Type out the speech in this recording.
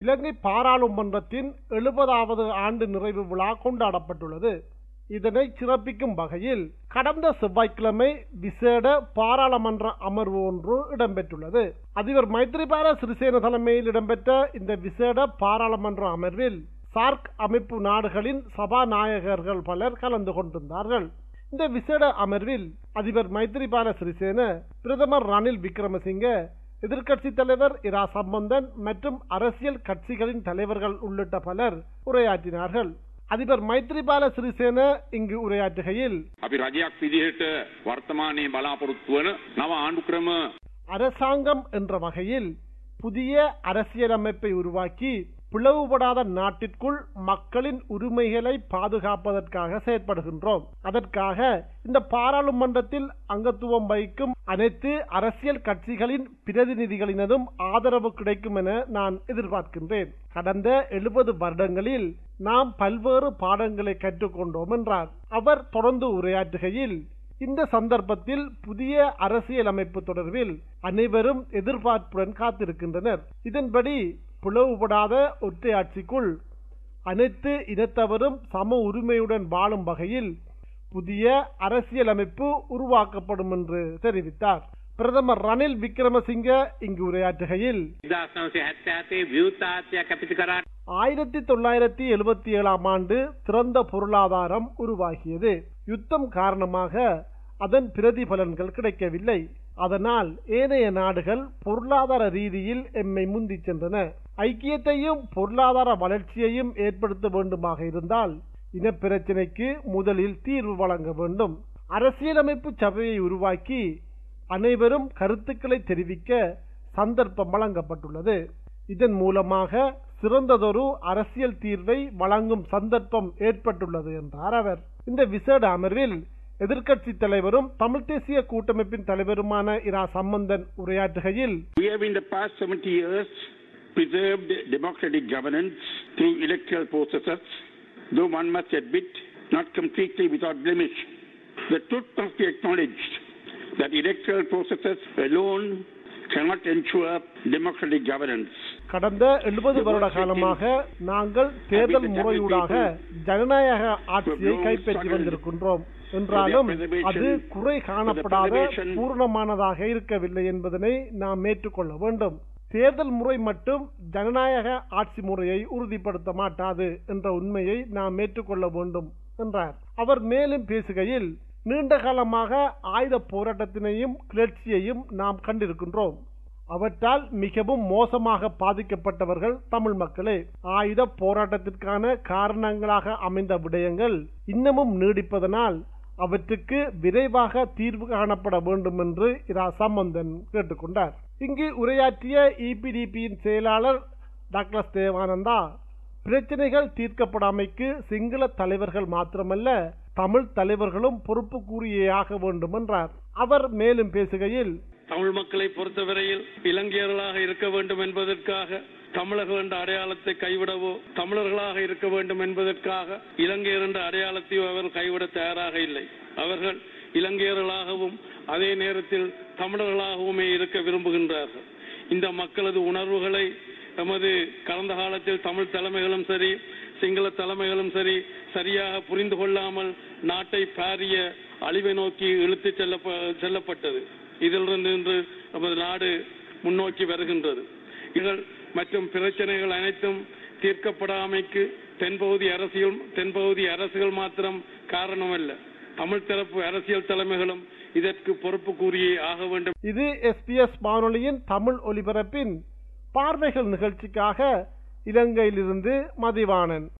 இலங்கை பாராளுமன்றத்தின் எழுபதாவது ஆண்டு நிறைவு விழா கொண்டாடப்பட்டுள்ளது இதனை சிறப்பிக்கும் வகையில் கடந்த செவ்வாய்க்கிழமை விசேட பாராளுமன்ற அமர்வு ஒன்று இடம்பெற்றுள்ளது அதிபர் மைத்ரிபால சிறிசேன தலைமையில் இடம்பெற்ற இந்த விசேட பாராளுமன்ற அமர்வில் சார்க் அமைப்பு நாடுகளின் சபாநாயகர்கள் பலர் கலந்து கொண்டிருந்தார்கள் இந்த விசேட அமர்வில் அதிபர் மைத்ரிபால சிறிசேன பிரதமர் ரணில் விக்ரமசிங்க எதிர்க்கட்சித் தலைவர் இரா சம்பந்தன் மற்றும் அரசியல் கட்சிகளின் தலைவர்கள் உள்ளிட்ட பலர் உரையாற்றினார்கள் அதிபர் மைத்ரிபால சிறிசேன இங்கு உரையாற்றுகையில் අපි රජයක් විදිහට වර්තමානයේ බලාපොරොත්තු වන නව ආණ්ඩුක්‍රම அரசாங்கம் என்ற வகையில் புதிய அரசியலமைப்பை உருவாக்கி பிளவுபடாத நாட்டிற்குள் மக்களின் உரிமைகளை பாதுகாப்பதற்காக செயற்படுகின்றோம் அதற்காக இந்த பாராளுமன்றத்தில் அங்கத்துவம் வகிக்கும் அனைத்து அரசியல் கட்சிகளின் பிரதிநிதிகளினதும் ஆதரவு கிடைக்கும் என நான் எதிர்பார்க்கின்றேன் கடந்த எழுபது வருடங்களில் நாம் பல்வேறு பாடங்களை கற்றுக்கொண்டோம் என்றார் அவர் தொடர்ந்து உரையாற்றுகையில் இந்த சந்தர்ப்பத்தில் புதிய அரசியலமைப்பு தொடர்பில் அனைவரும் எதிர்பார்ப்புடன் காத்திருக்கின்றனர் இதன்படி பிளவுபடாத ஒற்றையாட்சிக்குள் அனைத்து இனத்தவரும் சம உரிமையுடன் வாழும் வகையில் புதிய அரசியலமைப்பு உருவாக்கப்படும் என்று தெரிவித்தார் பிரதமர் ரணில் விக்ரமசிங்க இங்கு உரையாற்றுகையில் 1977 විවෘතාත්වයක් ඇපිති කරාට ஆயிரத்தி தொள்ளாயிரத்தி எழுபத்தி ஏழாம் ஆண்டு திறந்த பொருளாதாரம் உருவாகியது யுத்தம் காரணமாக அதன் பிரதிபலன்கள் கிடைக்கவில்லை அதனால் ஏனைய நாடுகள் பொருளாதார ரீதியில் எம்மை முந்திச் சென்றன ஐக்கியத்தையும் பொருளாதார வளர்ச்சியையும் ஏற்படுத்த வேண்டுமாக இருந்தால் இனப்பிரச்சினைக்கு முதலில் தீர்வு வழங்க வேண்டும் அரசியலமைப்பு சபையை உருவாக்கி அனைவரும் கருத்துக்களை தெரிவிக்க சந்தர்ப்பம் வழங்கப்பட்டுள்ளது இதன் மூலமாக சிறந்ததொரு அரசியல் தீர்வை வழங்கும் சந்தர்ப்பம் ஏற்பட்டுள்ளது என்றார் அவர் இந்த விசேட அமர்வில் எதிர்க்கட்சி தலைவரும் தமிழ் தேசிய கூட்டமைப்பின் தலைவருமான இரா சம்பந்தன் உரையாற்றுகையில் We have in the past 70 years preserved democratic governance through electoral processes, though one must admit not completely without blemish. The truth must be acknowledged that electoral processes alone cannot ensure democratic governance. கடந்த எழுபது வருட காலமாக நாங்கள் தேர்தல் முறையூடாக ஜனநாயக ஆட்சியை கைப்பற்றி வந்திருக்கின்றோம் என்றாலும் அது குறை காணப்படாத பூர்ணமானதாக இருக்கவில்லை என்பதனை நாம் ஏற்றுக்கொள்ள வேண்டும் தேர்தல் முறை மட்டும் ஜனநாயக ஆட்சி முறையை உறுதிப்படுத்த மாட்டாது என்ற உண்மையை நாம் ஏற்றுக்கொள்ள வேண்டும் என்றார் அவர் மேலும் பேசுகையில் நீண்ட காலமாக ஆயுத போராட்டத்தினையும் கிளர்ச்சியையும் நாம் கண்டிருக்கின்றோம் அவற்றால் மிகவும் மோசமாக பாதிக்கப்பட்டவர்கள் தமிழ் மக்களே ஆயுத போராட்டத்திற்கான காரணங்களாக அமைந்த விடயங்கள் இன்னமும் நீடிப்பதனால் அவற்றுக்கு விரைவாக தீர்வு காணப்பட வேண்டும் என்று இரா சம்பந்தன் கேட்டுக்கொண்டார் இங்கு உரையாற்றிய இபிடிபியின் செயலாளர் டாக்டர் தேவானந்தா பிரச்சனைகள் தீர்க்கப்படாமைக்கு சிங்கள தலைவர்கள் மாத்திரமல்ல தமிழ் தலைவர்களும் பொறுப்பு கூறியே ஆக வேண்டும் என்றார் அவர் மேலும் பேசுகையில் தமிழ் மக்களை பொறுத்தவரையில் இலங்கையர்களாக இருக்க வேண்டும் என்பதற்காக தமிழர்கள் என்ற அடையாளத்தை கைவிடவோ தமிழர்களாக இருக்க வேண்டும் என்பதற்காக இலங்கையர் என்ற அடையாளத்தையோ அவர்கள் கைவிட தயாராக இல்லை அவர்கள் இலங்கையர்களாகவும் அதே நேரத்தில் தமிழர்களாகவுமே இருக்க விரும்புகின்றார்கள் இந்த மக்களது உணர்வுகளை எமது கடந்த காலத்தில் தமிழ் தலைமைகளும் சரி சிங்கள தலைமைகளும் சரி சரியாக புரிந்து கொள்ளாமல் நாட்டை பாரிய அழிவை நோக்கி இழுத்துச் செல்ல செல்லப்பட்டது இதிலிருந்து இன்று நமது நாடு முன்னோக்கி வருகின்றது இதில் மற்றும் பிரச்சனைகள் அனைத்தும் தீர்க்கப்படாமைக்கு தென்பகுதி அரசியல் தென்பகுதி அரசுகள் மாத்திரம் காரணமல்ல தமிழ் தரப்பு அரசியல் தலைமைகளும் இதற்கு பொறுப்பு கூறியே ஆக வேண்டும் இது எஸ்பிஎஸ் வானொலியின் தமிழ் ஒலிபரப்பின் பார்வைகள் நிகழ்ச்சிக்காக இலங்கையிலிருந்து மதிவாணன்